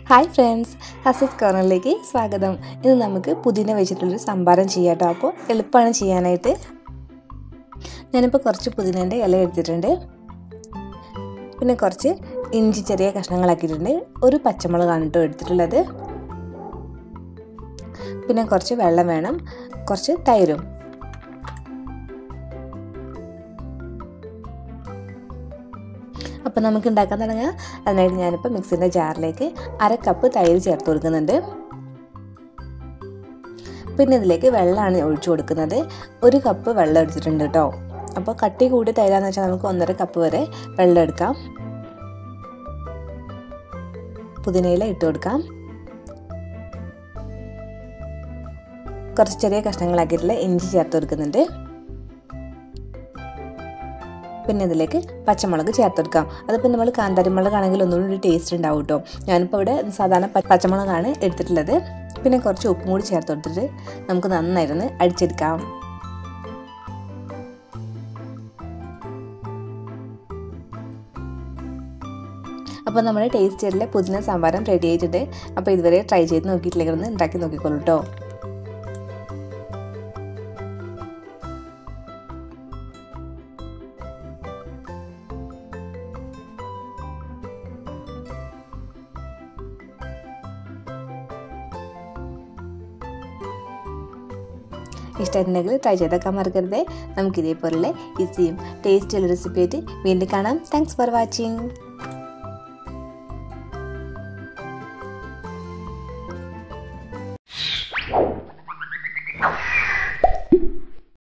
hi friends ഹസസ് കോർണറിലേക്ക് സ്വാഗതം ഇന്ന് നമുക്ക് പുതിന വെച്ചിട്ടുള്ളൊരു സംഭാരം ചെയ്യാം കേട്ടോ അപ്പോൾ എളുപ്പമാണ് ചെയ്യാനായിട്ട് ഞാനിപ്പോൾ കുറച്ച് പുതിനേൻ്റെ ഇല എടുത്തിട്ടുണ്ട് പിന്നെ കുറച്ച് ഇഞ്ചി ചെറിയ കഷ്ണങ്ങളാക്കിയിട്ടുണ്ട് ഒരു പച്ചമുളകാണ് കേട്ടോ എടുത്തിട്ടുള്ളത് പിന്നെ കുറച്ച് വെള്ളം വേണം കുറച്ച് തൈരും അപ്പോൾ നമുക്ക് ഉണ്ടാക്കാൻ തുടങ്ങാം അതിനായിട്ട് ഞാനിപ്പോൾ മിക്സിൻ്റെ ജാറിലേക്ക് അര കപ്പ് തൈര് ചേർത്ത് കൊടുക്കുന്നുണ്ട് പിന്നെ ഇതിലേക്ക് വെള്ളമാണ് ഒഴിച്ചു കൊടുക്കുന്നത് ഒരു കപ്പ് വെള്ളം എടുത്തിട്ടുണ്ട് കേട്ടോ അപ്പോൾ കട്ടി കൂടി തൈരാന്ന് വെച്ചാൽ നമുക്ക് ഒന്നര കപ്പ് വരെ വെള്ളം എടുക്കാം പുതിനയില ഇട്ട് കൊടുക്കാം കുറച്ച് ചെറിയ കഷ്ണങ്ങളാക്കിയിട്ടുള്ള ഇഞ്ചി ചേർത്ത് കൊടുക്കുന്നുണ്ട് പിന്നെ ഇതിലേക്ക് പച്ചമുളക് ചേർത്ത് കൊടുക്കാം അതിപ്പോൾ നമ്മൾ കാന്താരിമുളകാണെങ്കിൽ ഒന്നുകൂടി ഒരു ടേസ്റ്റ് ഉണ്ടാവും കേട്ടോ ഞാനിപ്പോൾ ഇവിടെ സാധാരണ പച്ചമുളകാണ് എടുത്തിട്ടുള്ളത് പിന്നെ കുറച്ച് ഉപ്പും കൂടി ചേർത്ത് കൊടുത്തിട്ട് നമുക്ക് നന്നായിരുന്നു അടിച്ചെടുക്കാം അപ്പോൾ നമ്മുടെ ടേസ്റ്റിലെ പുതിന സംഭാരം റെഡി ആയിട്ടുണ്ട് അപ്പോൾ ഇതുവരെ ട്രൈ ചെയ്ത് നോക്കിയിട്ടില്ലെങ്കിൽ ഒന്ന് ഉണ്ടാക്കി നോക്കിക്കോളൂ കേട്ടോ ഇഷ്ടമായിട്ടുണ്ടെങ്കിൽ ട്രൈ ചെയ്തൊക്കെ മറക്കരുത് നമുക്ക് ഇതേപോലെ ഈസിയും ടേസ്റ്റുള്ള റെസിപ്പി ആയിട്ട് വീണ്ടും കാണാം താങ്ക്സ് ഫോർ വാച്ചിങ്